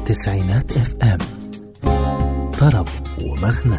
تسعينات اف ام طرب ومغنى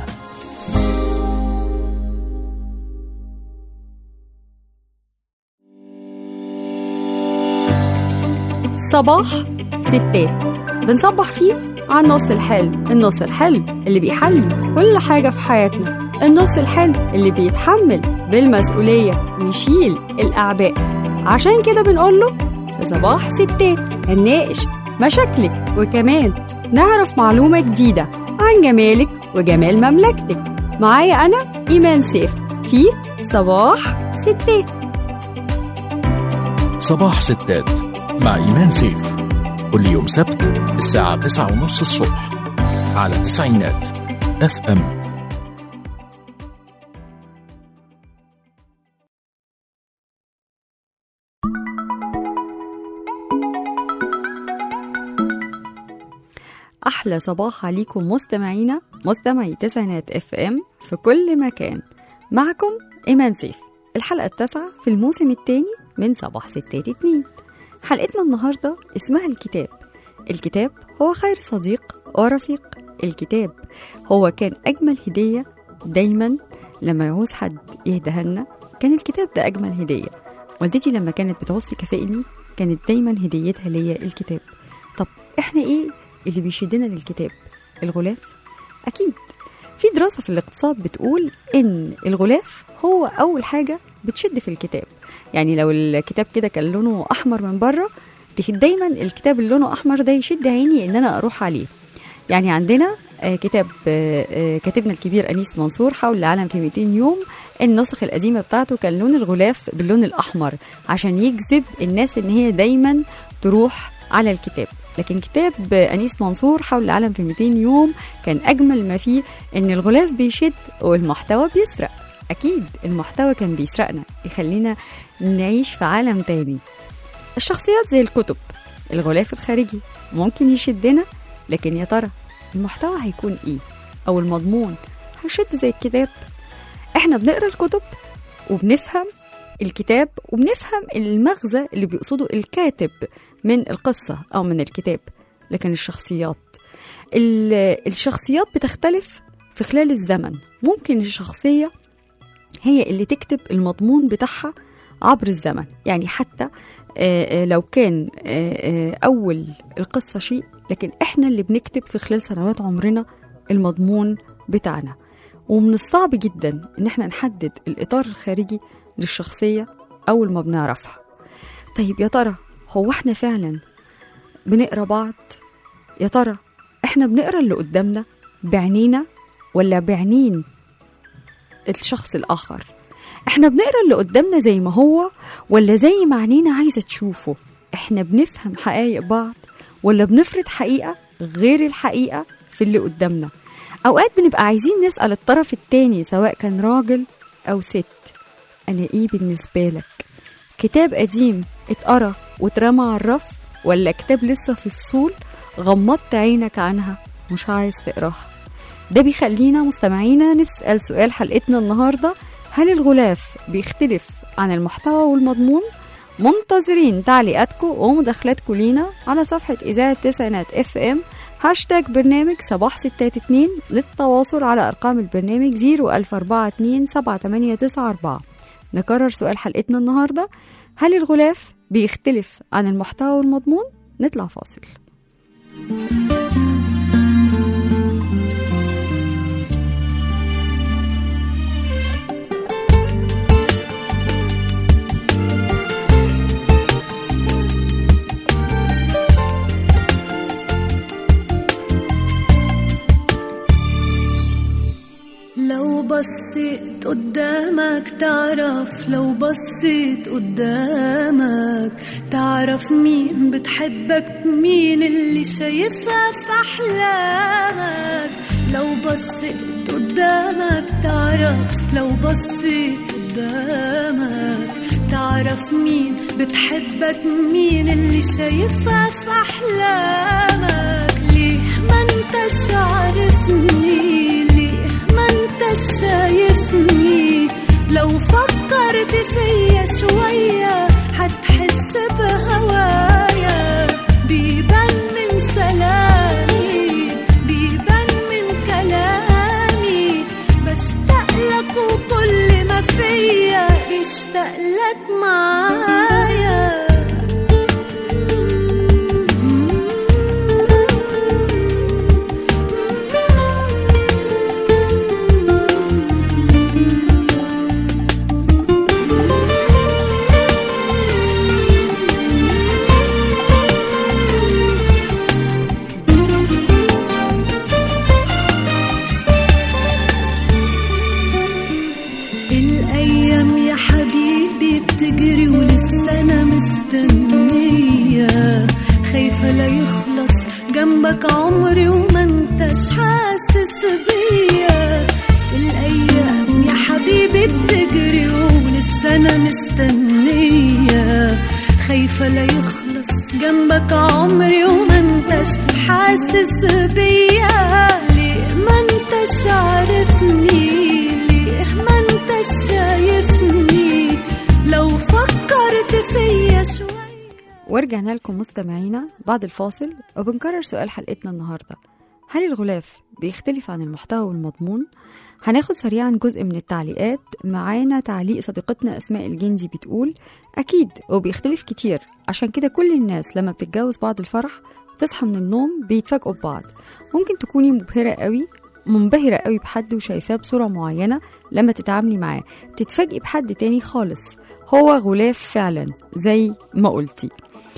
صباح ستات بنصبح فيه على النص الحلو النص الحلو اللي بيحلي كل حاجة في حياتنا النص الحلو اللي بيتحمل بالمسؤولية ويشيل الأعباء عشان كده بنقول له في صباح ستات هنناقش مشاكلك وكمان نعرف معلومة جديدة عن جمالك وجمال مملكتك معايا أنا إيمان سيف في صباح ستات صباح ستات مع إيمان سيف كل يوم سبت الساعة تسعة ونص الصبح على تسعينات اف ام أحلى صباح عليكم مستمعينا مستمعي تسعينات اف ام في كل مكان معكم إيمان سيف الحلقة التاسعة في الموسم الثاني من صباح ستات اتنين حلقتنا النهاردة اسمها الكتاب الكتاب هو خير صديق ورفيق الكتاب هو كان أجمل هدية دايما لما يعوز حد يهديها لنا كان الكتاب ده أجمل هدية والدتي لما كانت بتعوز تكافئني كانت دايما هديتها ليا الكتاب طب احنا ايه اللي بيشدنا للكتاب الغلاف اكيد في دراسه في الاقتصاد بتقول ان الغلاف هو اول حاجه بتشد في الكتاب يعني لو الكتاب كده كان لونه احمر من بره دايما الكتاب اللي لونه احمر ده يشد عيني ان انا اروح عليه يعني عندنا آه، كتاب آه، آه، كاتبنا الكبير انيس منصور حول العالم في 200 يوم النسخ القديمه بتاعته كان لون الغلاف باللون الاحمر عشان يجذب الناس ان هي دايما تروح على الكتاب لكن كتاب انيس منصور حول العالم في 200 يوم كان اجمل ما فيه ان الغلاف بيشد والمحتوى بيسرق اكيد المحتوى كان بيسرقنا يخلينا نعيش في عالم تاني الشخصيات زي الكتب الغلاف الخارجي ممكن يشدنا لكن يا ترى المحتوى هيكون ايه او المضمون هيشد زي الكتاب احنا بنقرا الكتب وبنفهم الكتاب وبنفهم المغزى اللي بيقصده الكاتب من القصة أو من الكتاب لكن الشخصيات ال- الشخصيات بتختلف في خلال الزمن ممكن الشخصية هي اللي تكتب المضمون بتاعها عبر الزمن يعني حتى آه، آه، لو كان آه، آه، أول القصة شيء لكن إحنا اللي بنكتب في خلال سنوات عمرنا المضمون بتاعنا ومن الصعب جدا إن إحنا نحدد الإطار الخارجي للشخصية أول ما بنعرفها طيب يا ترى هو إحنا فعلا بنقرا بعض يا ترى إحنا بنقرا اللي قدامنا بعينينا ولا بعينين الشخص الآخر احنا بنقرا اللي قدامنا زي ما هو ولا زي ما عينينا عايزه تشوفه احنا بنفهم حقائق بعض ولا بنفرض حقيقه غير الحقيقه في اللي قدامنا اوقات بنبقى عايزين نسال الطرف التاني سواء كان راجل او ست انا ايه بالنسبه لك كتاب قديم اتقرا واترمى على الرف ولا كتاب لسه في فصول غمضت عينك عنها مش عايز تقراها ده بيخلينا مستمعينا نسأل سؤال حلقتنا النهاردة هل الغلاف بيختلف عن المحتوى والمضمون؟ منتظرين تعليقاتكم ومداخلاتكم لينا على صفحة إذاعة تسعينات اف ام هاشتاج برنامج صباح ستات اتنين للتواصل على أرقام البرنامج زيرو ألف أربعة اتنين سبعة تمانية تسعة أربعة نكرر سؤال حلقتنا النهاردة هل الغلاف بيختلف عن المحتوى والمضمون؟ نطلع فاصل لو بصيت قدامك تعرف لو بصيت قدامك تعرف مين بتحبك مين اللي شايفها في أحلامك لو بصيت قدامك تعرف لو بصيت قدامك تعرف مين بتحبك مين اللي شايفها في أحلامك ليه ما انتش عارفني ليه ما انت شايفني لو فكرت فيا شوية هتحس بهوايا بيبان من سلام خايفة لا يخلص جنبك عمري وما انتش حاسس بيا الأيام يا حبيبي بتجري ولسه أنا مستنية خايفة لا يخلص جنبك عمري وما انتش حاسس بيا ليه ما انتش عارفني ليه ما انتش شايفني لو فكرت فيا شوية ورجعنا لكم مستمعينا بعد الفاصل وبنكرر سؤال حلقتنا النهارده هل الغلاف بيختلف عن المحتوى والمضمون؟ هناخد سريعا جزء من التعليقات معانا تعليق صديقتنا أسماء الجندي بتقول أكيد وبيختلف كتير عشان كده كل الناس لما بتتجوز بعد الفرح تصحى من النوم بيتفاجئوا ببعض ممكن تكوني مبهرة قوي منبهرة قوي بحد وشايفاه بصورة معينة لما تتعاملي معاه تتفاجئي بحد تاني خالص هو غلاف فعلا زي ما قلتي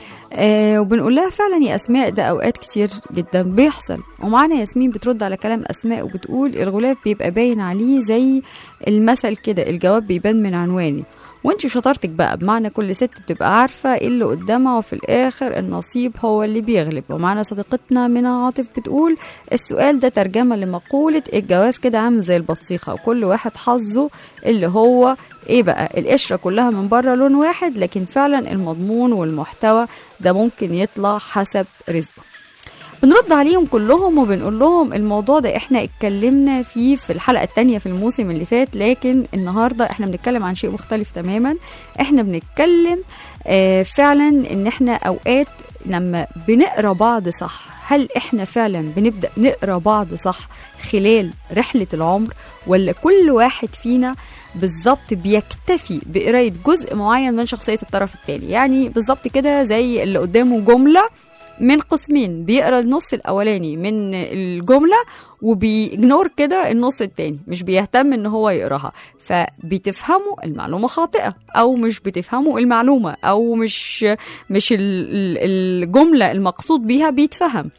آه وبنقول لها فعلا يا اسماء ده اوقات كتير جدا بيحصل ومعانا ياسمين بترد على كلام اسماء وبتقول الغلاف بيبقى باين عليه زي المثل كده الجواب بيبان من عنواني وانت شطارتك بقى بمعنى كل ست بتبقى عارفة ايه اللي قدامها وفي الاخر النصيب هو اللي بيغلب ومعانا صديقتنا منى عاطف بتقول السؤال ده ترجمة لمقولة الجواز كده عامل زي البطيخة وكل واحد حظه اللي هو ايه بقى القشرة كلها من بره لون واحد لكن فعلا المضمون والمحتوى ده ممكن يطلع حسب رزقه بنرد عليهم كلهم وبنقول لهم الموضوع ده احنا اتكلمنا فيه في الحلقة التانية في الموسم اللي فات لكن النهاردة احنا بنتكلم عن شيء مختلف تماما احنا بنتكلم آه فعلا ان احنا اوقات لما بنقرا بعض صح هل احنا فعلا بنبدا نقرا بعض صح خلال رحله العمر ولا كل واحد فينا بالظبط بيكتفي بقرايه جزء معين من شخصيه الطرف الثاني يعني بالظبط كده زي اللي قدامه جمله من قسمين بيقرا النص الاولاني من الجمله وبيجنور كده النص التاني مش بيهتم ان هو يقراها فبتفهموا المعلومه خاطئه او مش بتفهموا المعلومه او مش مش ال- ال- الجمله المقصود بيها بيتفهم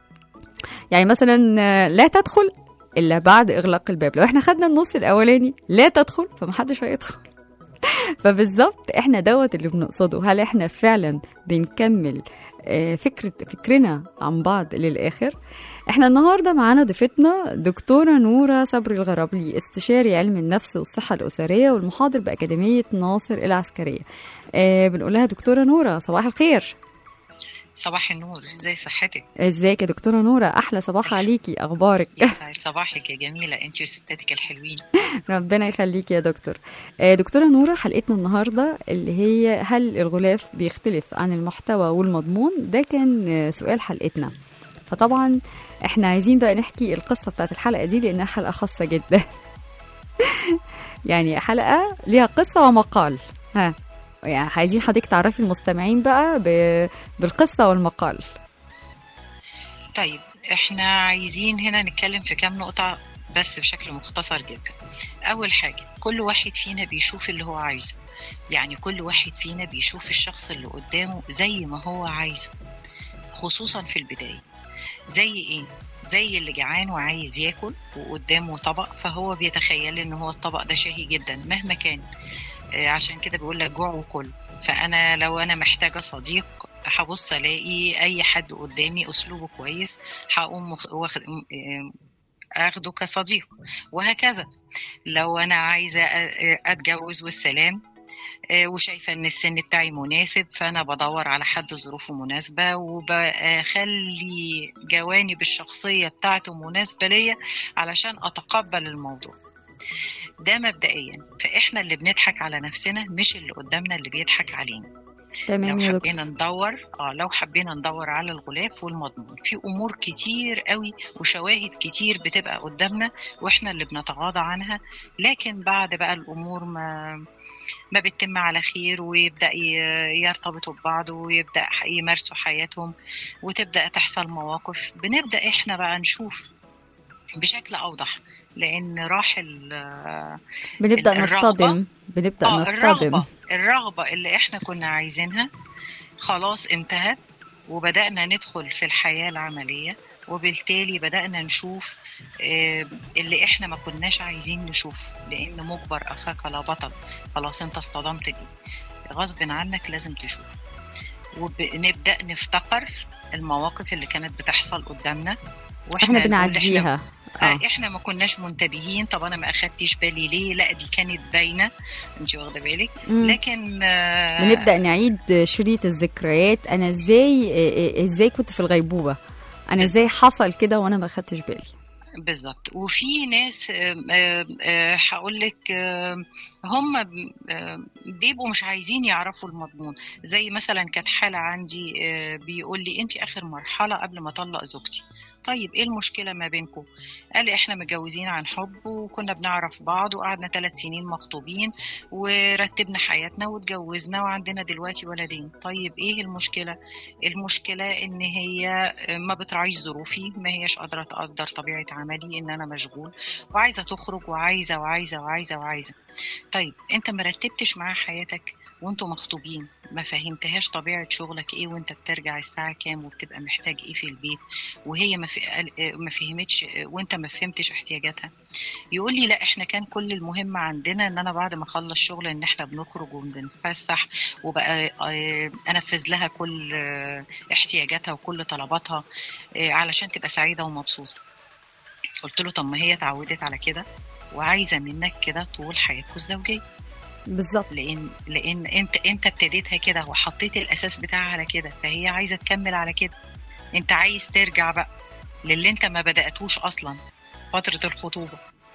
يعني مثلا لا تدخل الا بعد اغلاق الباب لو احنا خدنا النص الاولاني لا تدخل فمحدش هيدخل فبالظبط احنا دوت اللي بنقصده هل احنا فعلا بنكمل آه، فكرة فكرنا عن بعض للآخر احنا النهاردة معانا ضيفتنا دكتورة نورة صبري الغرابلي استشاري علم النفس والصحة الأسرية والمحاضر بأكاديمية ناصر العسكرية اه بنقول لها دكتورة نورة صباح الخير صباح النور ازاي صحتك ازيك يا دكتورة نورة أحلى صباح عليكي أخبارك يسعد صباحك يا جميله انت وستاتك الحلوين ربنا يخليك يا دكتور آه، دكتورة نورة حلقتنا النهاردة اللي هي هل الغلاف بيختلف عن المحتوى والمضمون ده كان آه، سؤال حلقتنا فطبعا احنا عايزين بقى نحكي القصة بتاعت الحلقة دي لأنها حلقة خاصة جدا يعني حلقة ليها قصة ومقال ها يعني عايزين حضرتك تعرفي المستمعين بقى ب- بالقصة والمقال طيب احنا عايزين هنا نتكلم في كام نقطه بس بشكل مختصر جدا اول حاجه كل واحد فينا بيشوف اللي هو عايزه يعني كل واحد فينا بيشوف الشخص اللي قدامه زي ما هو عايزه خصوصا في البدايه زي ايه زي اللي جعان وعايز ياكل وقدامه طبق فهو بيتخيل ان هو الطبق ده شهي جدا مهما كان آه، عشان كده بقول لك جوع وكل فانا لو انا محتاجه صديق هبص الاقي اي حد قدامي اسلوبه كويس هقوم مخ- واخد م- آه، اخده كصديق وهكذا لو انا عايزه أ- اتجوز والسلام آه، وشايفه ان السن بتاعي مناسب فانا بدور على حد ظروفه مناسبه وبخلي جوانب الشخصيه بتاعته مناسبه ليا علشان اتقبل الموضوع ده مبدئيا فاحنا اللي بنضحك على نفسنا مش اللي قدامنا اللي بيضحك علينا تمام لو يا دكتور حبينا ندور اه لو حبينا ندور على الغلاف والمضمون في امور كتير قوي وشواهد كتير بتبقى قدامنا واحنا اللي بنتغاضى عنها لكن بعد بقى الامور ما ما بتتم على خير ويبدا ي- يرتبطوا ببعض ويبدا يمارسوا حياتهم وتبدا تحصل مواقف بنبدا احنا بقى نشوف بشكل اوضح لان راح ال- بنبدأ الرغبة. نصطدم بنبدأ اه نصطدم الرغبة الرغبة اللي احنا كنا عايزينها خلاص انتهت وبدأنا ندخل في الحياة العملية وبالتالي بدأنا نشوف آه، اللي احنا ما كناش عايزين نشوف لأن مجبر أخاك لا بطل خلاص انت اصطدمت بيه غصب عنك لازم تشوف وبنبدا نفتكر المواقف اللي كانت بتحصل قدامنا احنا نقول إحنا بنعديها آه. اه احنا ما كناش منتبهين طب انا ما اخدتش بالي ليه لا دي كانت باينه انت واخده بالك مم. لكن آه، بنبدا نعيد شريط الذكريات انا ازاي إيه- إيه- ازاي كنت في الغيبوبه انا ازاي حصل كده وانا ما خدتش بالي بالظبط وفي ناس هقول لك هم آم، بيبقوا مش عايزين يعرفوا المضمون زي مثلا كانت حاله عندي آه، بيقول لي انت اخر مرحله قبل ما اطلق زوجتي طيب ايه المشكله ما بينكم قال لي احنا متجوزين عن حب وكنا بنعرف بعض وقعدنا ثلاث سنين مخطوبين ورتبنا حياتنا واتجوزنا وعندنا دلوقتي ولدين طيب ايه المشكله المشكله ان هي ما بتراعيش ظروفي ما هيش قادره تقدر طبيعه عملي ان انا مشغول وعايزه تخرج وعايزه وعايزه وعايزه وعايزه طيب انت ما رتبتش معاها حياتك وانتوا مخطوبين ما فهمتهاش طبيعه شغلك ايه وانت بترجع الساعه كام وبتبقى محتاج ايه في البيت وهي ما في- ما فهمتش وانت ما فهمتش احتياجاتها يقول لي لا احنا كان كل المهم عندنا ان انا بعد ما اخلص شغل ان احنا بنخرج وبنتفسح وبقى آه، انفذ لها كل آه، احتياجاتها وكل طلباتها آه، علشان تبقى سعيده ومبسوطه قلت له طب ما هي اتعودت على كده وعايزه منك كده طول حياتكم الزوجيه بالظبط لان لان انت انت ابتديتها كده وحطيت الاساس بتاعها على كده فهي عايزه تكمل على كده انت عايز ترجع بقى للي انت ما بداتوش اصلا فتره الخطوبه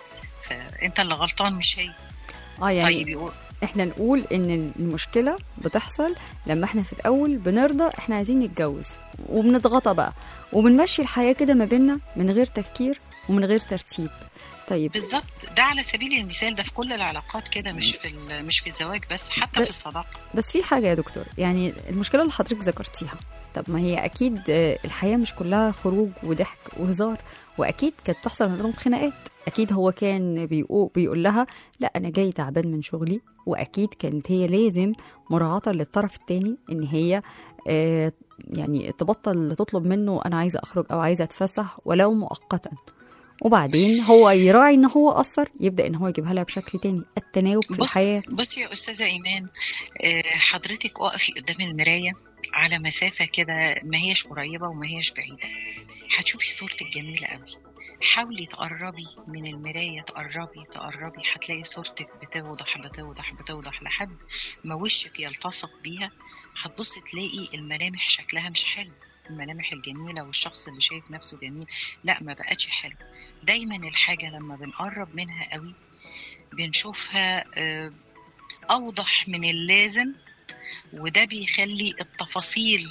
فانت اللي غلطان مش هي اه يعني طيب يقول احنا نقول ان المشكله بتحصل لما احنا في الاول بنرضى احنا عايزين نتجوز وبنضغطها بقى وبنمشي الحياه كده ما بيننا من غير تفكير ومن غير ترتيب طيب بالظبط ده على سبيل المثال ده في كل العلاقات كده مش في ال- مش في الزواج بس حتى ب- في الصداقه بس في حاجه يا دكتور يعني المشكله اللي حضرتك ذكرتيها طب ما هي اكيد آه، الحياه مش كلها خروج وضحك وهزار واكيد كانت تحصل ما بينهم خناقات اكيد هو كان بيقول, بيقول لها لا انا جاي تعبان من شغلي واكيد كانت هي لازم مراعاه للطرف التاني ان هي آه، يعني تبطل تطلب منه انا عايزه اخرج او عايزه اتفسح ولو مؤقتا وبعدين هو يراعي ان هو قصر يبدا ان هو يجيبها لها بشكل تاني التناوب في بص الحياه بصي يا استاذه ايمان آه، حضرتك اقفي قدام المرايه على مسافه كده ما هيش قريبه وما هيش بعيده هتشوفي صورتك جميله قوي حاولي تقربي من المرايه تقربي تقربي هتلاقي صورتك بتوضح بتوضح بتوضح لحد ما وشك يلتصق بيها هتبصي تلاقي الملامح شكلها مش حلو الملامح الجميله والشخص اللي شايف نفسه جميل لا ما بقتش حلو دايما الحاجه لما بنقرب منها قوي بنشوفها آه، اوضح من اللازم وده بيخلي التفاصيل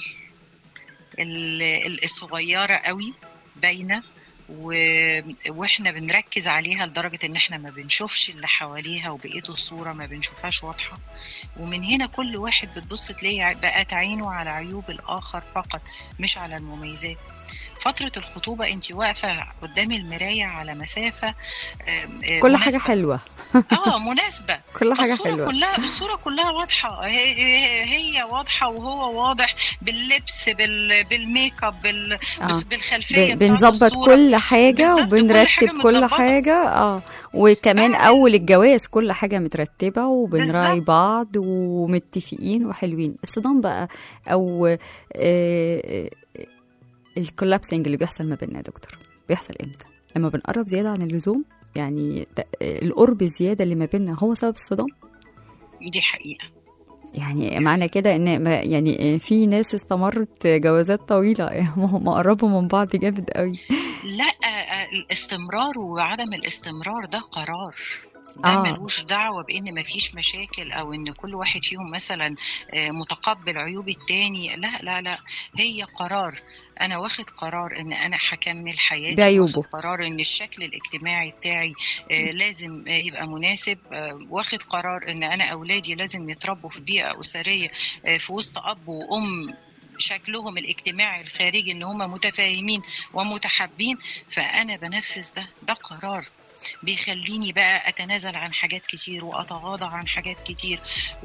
ال- ال- الصغيره قوي باينه و- واحنا بنركز عليها لدرجه ان احنا ما بنشوفش اللي حواليها وبقيه الصوره ما بنشوفهاش واضحه ومن هنا كل واحد بتبص تلاقي بقت عينه على عيوب الاخر فقط مش على المميزات فترة الخطوبة انت واقفة قدام المراية على مسافة آم، آم، كل حاجه مناسبة. حلوه اه مناسبة كل حاجه الصورة حلوه كلها الصورة كلها واضحة هي, هي- هي واضحة وهو واضح باللبس بال بالميك اب بال آه. بس- بالخلفية ب- بتاعت بنظبط الصورة. كل حاجة بالظبط، كل وبنرتب حاجة كل متظبطة. حاجة اه وكمان آه. أول الجواز كل حاجة مترتبة وبنراعي بالظبط. بعض ومتفقين وحلوين الصدام بقى أو آه، آه، الكولابسنج اللي بيحصل ما بيننا يا دكتور بيحصل امتى؟ لما بنقرب زيادة عن اللزوم يعني ت- القرب الزيادة اللي ما بيننا هو سبب الصدام دي حقيقة يعني معنى كده ان ما- يعني في ناس استمرت جوازات طويلة هم قربوا من بعض جامد قوي لا آه، الاستمرار وعدم الاستمرار ده قرار ده آه. ملوش دعوة بإن مفيش مشاكل أو إن كل واحد فيهم مثلا آه، متقبل عيوب التاني لا لا لا هي قرار أنا واخد قرار إن أنا هكمل حياتي بعيوبه. واخد قرار إن الشكل الاجتماعي بتاعي آه، لازم آه، يبقى مناسب آه، واخد قرار إن أنا أولادي لازم يتربوا في بيئة أسرية آه، في وسط أب وأم شكلهم الاجتماعي الخارجي ان هم متفاهمين ومتحابين فانا بنفذ ده ده قرار بيخليني بقى اتنازل عن حاجات كتير واتغاضى عن حاجات كتير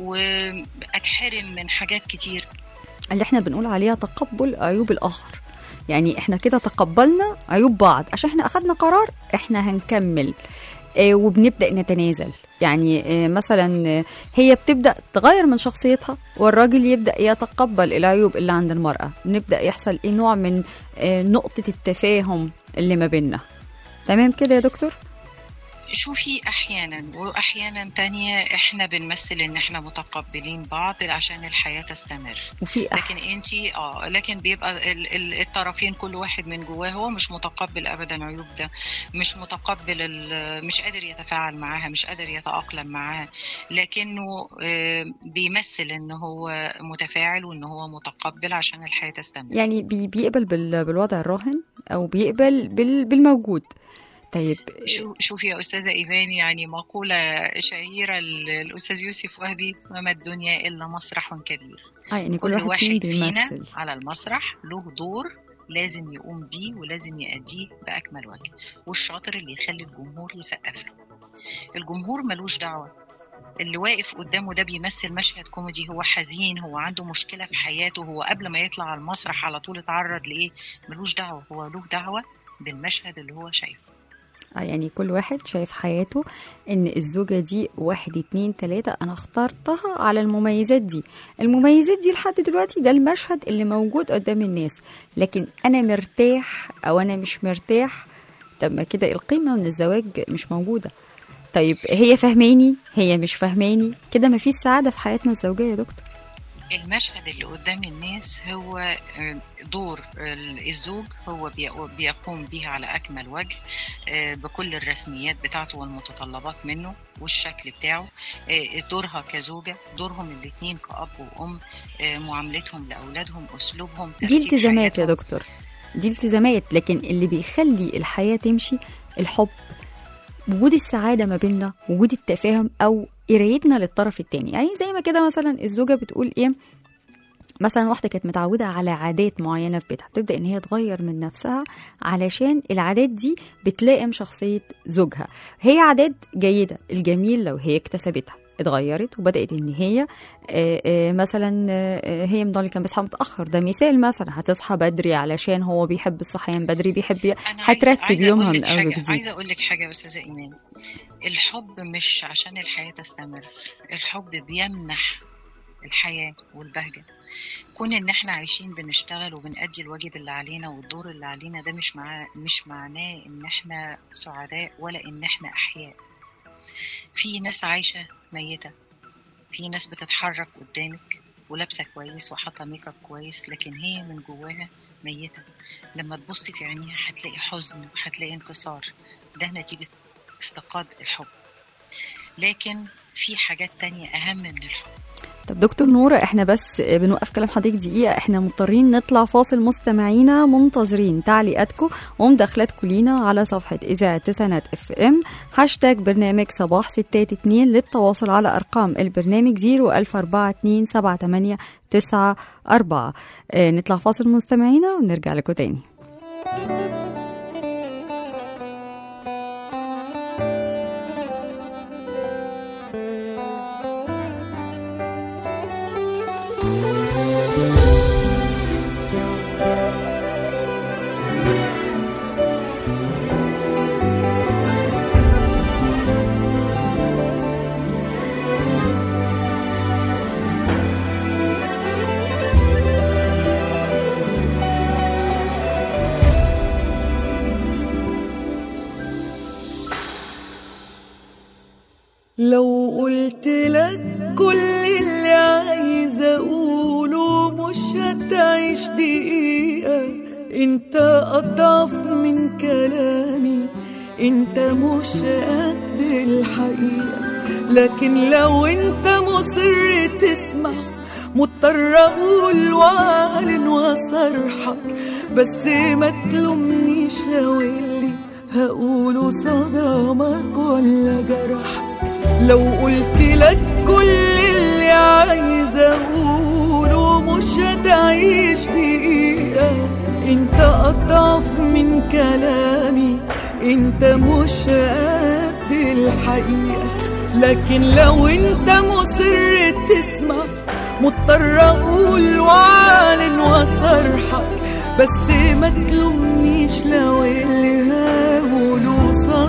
واتحرم من حاجات كتير اللي احنا بنقول عليها تقبل عيوب الآخر يعني احنا كده تقبلنا عيوب بعض عشان احنا أخدنا قرار احنا هنكمل آه، وبنبدا نتنازل يعني آه، مثلا آه، هي بتبدا تغير من شخصيتها والراجل يبدا يتقبل العيوب اللي عند المراه بنبدا يحصل ايه نوع من آه، نقطه التفاهم اللي ما بيننا تمام كده يا دكتور شوفي احيانا واحيانا تانية احنا بنمثل ان احنا متقبلين بعض عشان الحياه تستمر وفي أح... لكن انت اه لكن بيبقى ال- ال- الطرفين كل واحد من جواه هو مش متقبل ابدا عيوب ده مش متقبل ال- مش قادر يتفاعل معاها مش قادر يتاقلم معاها لكنه آه، بيمثل ان هو متفاعل وان هو متقبل عشان الحياه تستمر يعني بي بيقبل بال... بالوضع الراهن او بيقبل بال... بالموجود طيب شو شوفي يا أستاذة إيمان يعني مقولة شهيرة للأستاذ يوسف وهبي وما الدنيا إلا مسرح كبير اه يعني كل, كل واحد فينا واحد فينا بيمثل على المسرح له دور لازم يقوم بيه ولازم يأديه بأكمل وجه والشاطر اللي يخلي الجمهور يسقف له الجمهور ملوش دعوة اللي واقف قدامه ده بيمثل مشهد كوميدي هو حزين هو عنده مشكلة في حياته هو قبل ما يطلع على المسرح على طول اتعرض لإيه ملوش دعوة هو له دعوة بالمشهد اللي هو شايفه اه يعني كل واحد شايف حياته ان الزوجة دي واحد اتنين تلاتة انا اخترتها على المميزات دي المميزات دي لحد دلوقتي ده المشهد اللي موجود قدام الناس لكن انا مرتاح او انا مش مرتاح طب ما كده القيمة من الزواج مش موجودة طيب هي فهماني هي مش فهماني كده ما فيش سعادة في حياتنا الزوجية يا دكتور المشهد اللي قدام الناس هو آه، دور الزوج هو بي- بيقوم به على أكمل وجه آه، بكل الرسميات بتاعته والمتطلبات منه والشكل بتاعه آه، دورها كزوجة دورهم الاثنين كأب وأم آه، معاملتهم لأولادهم أسلوبهم دي ترتيب التزامات يا حياتهم. دكتور دي التزامات لكن اللي بيخلي الحياة تمشي الحب وجود السعادة ما بيننا وجود التفاهم أو قرايتنا للطرف التاني يعني زي ما كده مثلا الزوجة بتقول إيه مثلا واحدة كانت متعودة على عادات معينة في بيتها بتبدأ إن هي تغير من نفسها علشان العادات دي بتلائم شخصية زوجها هي عادات جيدة الجميل لو هي اكتسبتها اتغيرت وبدأت إن هي آه، آه، مثلا آه، هي من النوع اللي كان بيصحى متأخر ده مثال مثلا هتصحى بدري علشان هو بيحب الصحيان بدري بيحب ي- أنا عايزة- هترتب عايزة يومها أقول من لك أول حاجة- وجديد عايزة أقول لك حاجة يا أستاذة إيمان الحب مش عشان الحياة تستمر الحب بيمنح الحياة والبهجة كون ان احنا عايشين بنشتغل وبنأدي الواجب اللي علينا والدور اللي علينا ده مش مع... مش معناه ان احنا سعداء ولا ان احنا احياء في ناس عايشة ميتة في ناس بتتحرك قدامك ولابسة كويس وحاطة ميك اب كويس لكن هي من جواها ميتة لما تبصي في عينيها هتلاقي حزن وهتلاقي انكسار ده نتيجة افتقاد الحب لكن في حاجات تانية أهم من الحب طب دكتور نورة احنا بس بنوقف كلام حضرتك دقيقة احنا مضطرين نطلع فاصل مستمعينا منتظرين تعليقاتكم ومداخلاتكم لينا على صفحة إذاعة تسعينات اف ام هاشتاج برنامج صباح ستات اتنين للتواصل على أرقام البرنامج زيرو ألف أربعة اتنين سبعة تمانية تسعة أربعة اه نطلع فاصل مستمعينا ونرجع لكم تاني لو قلت لك كل اللي عايزة أقوله مش هتعيش دقيقة انت أضعف من كلامي انت مش قد الحقيقة لكن لو انت مصر تسمع مضطر اقول واعلن واصرحك بس ما تلومنيش لو اللي هقوله صدمك ولا جرحك لو قلت لك كل اللي عايزة اقوله مش هتعيش دقيقة انت اضعف من كلامي انت مش قد الحقيقة لكن لو انت مصر تسمع مضطر اقول واعلن واصرحك بس ما تلومنيش لو اللي هقوله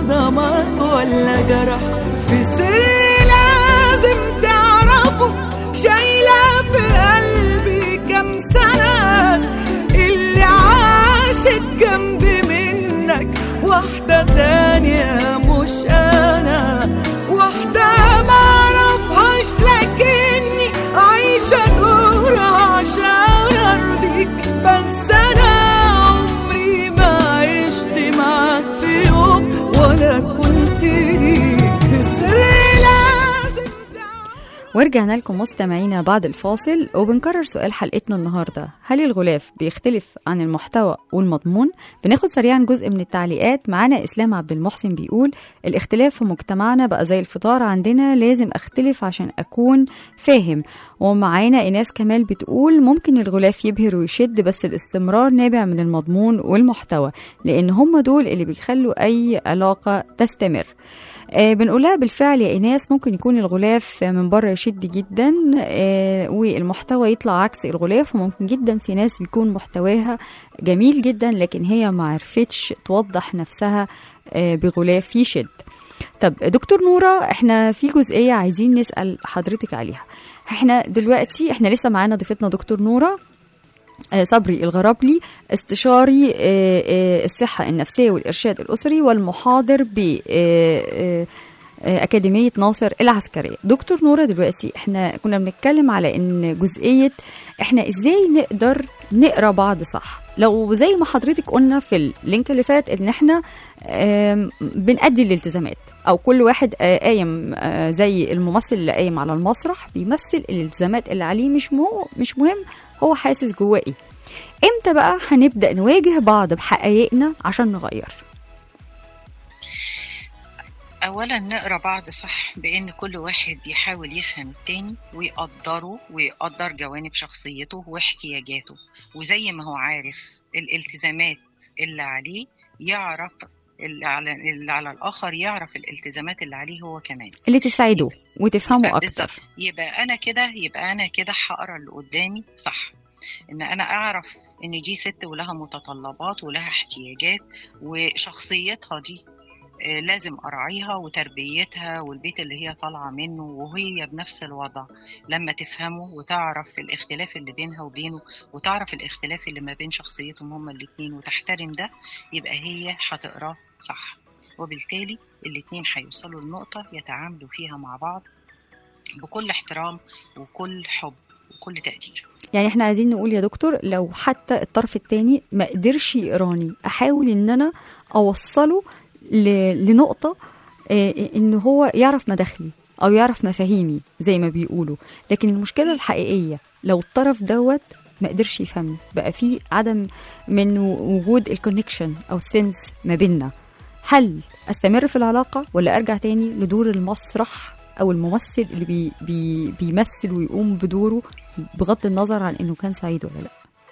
صدمات ولا جرح في سر لازم تعرفه شايلة في قلبي كام سنة اللي عاشت جنبي منك واحدة تانية مش أنا واحدة معرفهاش لكني عايشة دور عشان أرضيك بس أنا عمري ما عشت معاك في يوم ولا كنت ليك في سر لازم تعرف ورجعنا لكم مستمعينا بعد الفاصل وبنكرر سؤال حلقتنا النهارده هل الغلاف بيختلف عن المحتوى والمضمون بناخد سريعا جزء من التعليقات معانا اسلام عبد المحسن بيقول الاختلاف في مجتمعنا بقى زي الفطار عندنا لازم اختلف عشان اكون فاهم ومعانا ايناس كمال بتقول ممكن الغلاف يبهر ويشد بس الاستمرار نابع من المضمون والمحتوى لان هم دول اللي بيخلوا اي علاقه تستمر آه، بنقولها بالفعل يا ايناس ممكن يكون الغلاف من بره يشد جدا آه، والمحتوى يطلع عكس الغلاف وممكن جدا في ناس بيكون محتواها جميل جدا لكن هي ما عرفتش توضح نفسها آه، بغلاف يشد طب دكتور نورة احنا في جزئية عايزين نسأل حضرتك عليها احنا دلوقتي احنا لسه معانا ضيفتنا دكتور نورة آه، صبري الغرابلي استشاري آه، آه، الصحة النفسية والإرشاد الأسري والمحاضر ب آه، آه، آه، أكاديمية ناصر العسكرية دكتور نورة دلوقتي احنا كنا بنتكلم على ان جزئية احنا ازاي نقدر نقرا بعض صح لو زي ما حضرتك قلنا في اللينك اللي فات ان احنا آم، بنأدي الالتزامات او كل واحد آه، قايم آه، زي الممثل اللي قايم على المسرح بيمثل الالتزامات اللي عليه مش مو مش مهم هو حاسس جواه ايه امتى بقى هنبدا نواجه بعض بحقائقنا عشان نغير اولا نقرا بعض صح بان كل واحد يحاول يفهم التاني ويقدره ويقدر جوانب شخصيته واحتياجاته وزي ما هو عارف الالتزامات اللي عليه يعرف اللي على, اللي على الاخر يعرف الالتزامات اللي عليه هو كمان اللي تساعده وتفهمه يبقى اكتر بالظبط يبقى انا كده يبقى انا كده هقرا اللي قدامي صح ان انا اعرف ان دي ست ولها متطلبات ولها احتياجات وشخصيتها دي آه، لازم اراعيها وتربيتها والبيت اللي هي طالعه منه وهي بنفس الوضع لما تفهمه وتعرف الاختلاف اللي بينها وبينه وتعرف الاختلاف اللي ما بين شخصيتهم هما الاتنين وتحترم ده يبقى هي هتقراه صح وبالتالي الاتنين هيوصلوا لنقطة يتعاملوا فيها مع بعض بكل احترام وكل حب وكل تقدير يعني احنا عايزين نقول يا دكتور لو حتى الطرف التاني ما قدرش يقراني احاول ان انا اوصله ل- لنقطه آه، ان هو يعرف مداخلي او يعرف مفاهيمي زي ما بيقولوا لكن المشكله الحقيقيه لو الطرف دوت ما قدرش يفهمني بقى في عدم من وجود الكونكشن او السنس ما بيننا هل استمر في العلاقه ولا ارجع تاني لدور المسرح او الممثل اللي بي بي بيمثل ويقوم بدوره بغض النظر عن انه كان سعيد ولا لا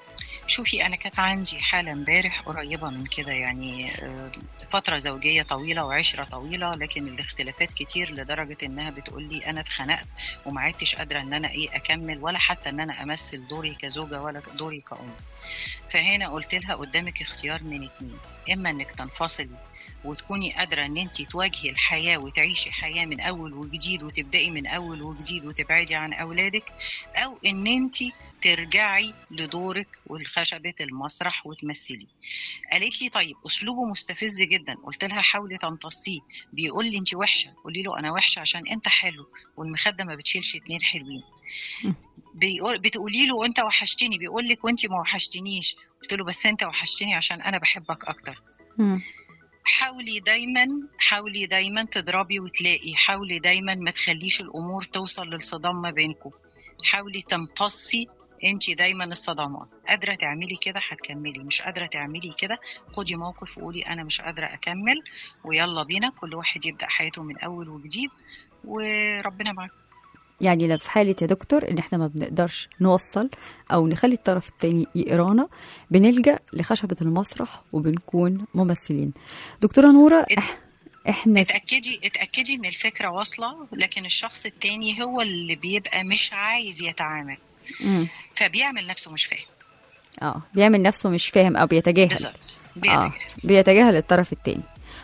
شوفي انا كانت عندي حاله امبارح قريبه من كده يعني آه، فتره زوجيه طويله وعشره طويله لكن الاختلافات كتير لدرجه انها بتقول لي انا اتخنقت وما عدتش قادره ان انا ايه اكمل ولا حتى ان انا امثل دوري كزوجه ولا دوري كأم فهنا قلت لها قدامك اختيار من اتنين اما انك تنفصلي وتكوني قادرة ان انت تواجهي الحياة وتعيشي حياة من اول وجديد وتبدأي من اول وجديد وتبعدي عن اولادك او ان انت ترجعي لدورك والخشبة المسرح وتمثلي قالت لي طيب اسلوبه مستفز جدا قلت لها حاولي تمتصيه بيقول لي انت وحشة قولي له انا وحشة عشان انت حلو والمخدة ما بتشيلش اتنين حلوين بيقول بتقولي له انت وحشتني بيقول لك وانت ما وحشتنيش قلت له بس انت وحشتني عشان انا بحبك اكتر مم. حاولي دايما حاولي دايما تضربي وتلاقي حاولي دايما ما تخليش الامور توصل للصدام ما بينكم حاولي تمتصي انت دايما الصدمات قادره تعملي كده هتكملي مش قادره تعملي كده خدي موقف وقولي انا مش قادره اكمل ويلا بينا كل واحد يبدا حياته من اول وجديد وربنا معاكم يعني لو في حالة يا دكتور ان احنا ما بنقدرش نوصل او نخلي الطرف التاني يقرانا بنلجأ لخشبة المسرح وبنكون ممثلين دكتورة نورة ات- إح احنا اتاكدي اتاكدي ان الفكره واصله لكن الشخص التاني هو اللي بيبقى مش عايز يتعامل مم. فبيعمل نفسه مش فاهم اه بيعمل نفسه مش فاهم او بيتجاهل بالظبط اه بيتجاهل بيتجاهل الطرف التاني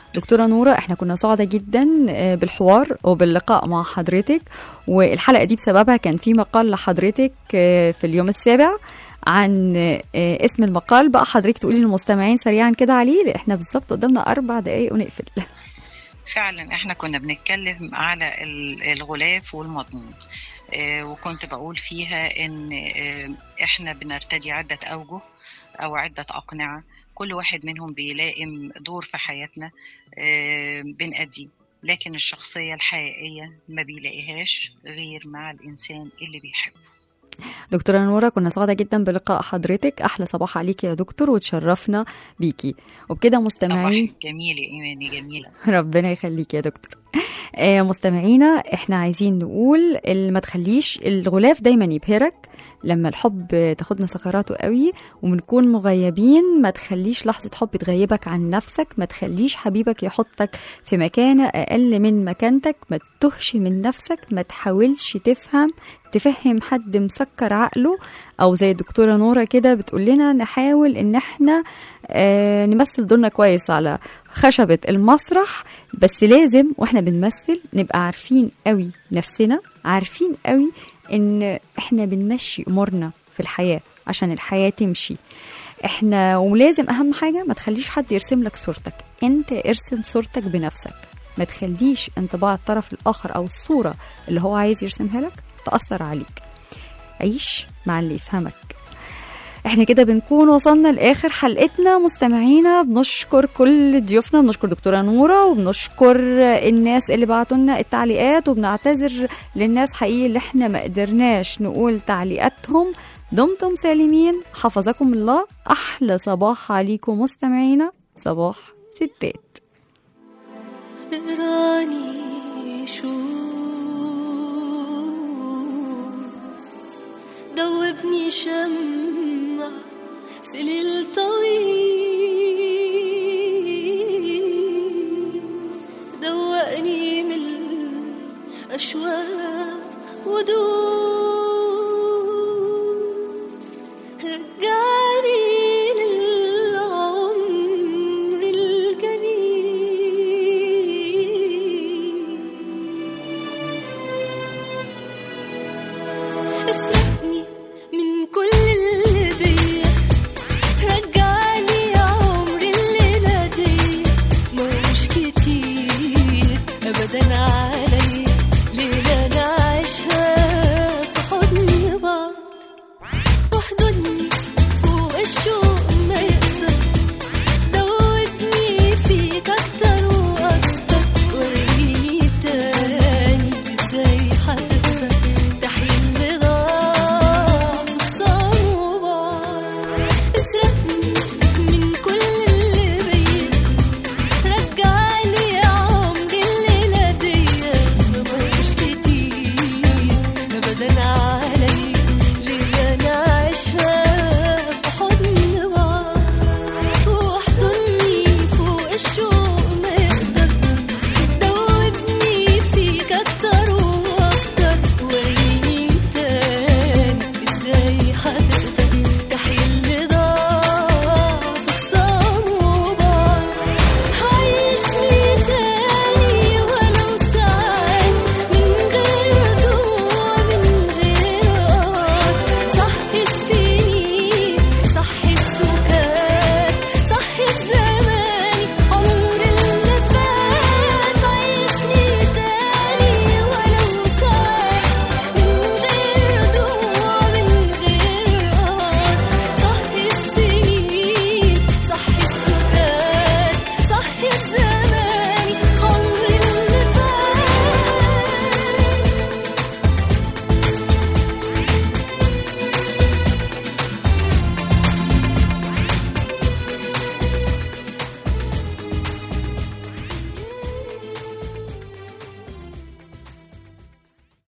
دكتورة نورة احنا كنا سعداء جدا آه، بالحوار وباللقاء مع حضرتك والحلقة دي بسببها كان في مقال لحضرتك آه، في اليوم السابع عن آه، اسم المقال بقى حضرتك تقولي للمستمعين سريعا كده عليه لأن احنا بالظبط قدامنا أربع دقايق ونقفل فعلا احنا كنا بنتكلم على ال- الغلاف والمضمون آه، وكنت بقول فيها ان آه، احنا بنرتدي عدة اوجه او عدة اقنعة كل واحد منهم بيلائم دور في حياتنا آه، بنأديه لكن الشخصية الحقيقية ما بيلاقيهاش غير مع الإنسان اللي بيحبه دكتورة نورة كنا سعداء جدا بلقاء حضرتك أحلى صباح عليكي يا دكتور وتشرفنا بيكي وبكده مستمعين صباح جميل يا إيماني جميلة ربنا يخليك يا دكتور آه، مستمعينا احنا عايزين نقول ال- ما تخليش الغلاف دايما يبهرك لما الحب تاخدنا سكراته قوي وبنكون مغيبين ما تخليش لحظة حب تغيبك عن نفسك ما تخليش حبيبك يحطك في مكانة أقل من مكانتك ما تتهش من نفسك ما تحاولش تفهم تفهم حد مسكر عقله أو زي الدكتورة نورة كده بتقول لنا نحاول إن احنا آه نمثل دورنا كويس على خشبة المسرح بس لازم واحنا بنمثل نبقى عارفين قوي نفسنا عارفين قوي ان احنا بنمشي امورنا في الحياة عشان الحياة تمشي احنا ولازم اهم حاجة ما تخليش حد يرسم لك صورتك انت ارسم صورتك بنفسك ما تخليش انطباع الطرف الاخر او الصورة اللي هو عايز يرسمها لك تأثر عليك عيش مع اللي يفهمك احنا كده بنكون وصلنا لاخر حلقتنا مستمعينا بنشكر كل ضيوفنا بنشكر دكتوره نوره وبنشكر الناس اللي بعتوا لنا التعليقات وبنعتذر للناس حقيقي اللي احنا ما قدرناش نقول تعليقاتهم دمتم سالمين حفظكم الله احلى صباح عليكم مستمعينا صباح ستات اقراني شوف دوبني شمع في ليل طويل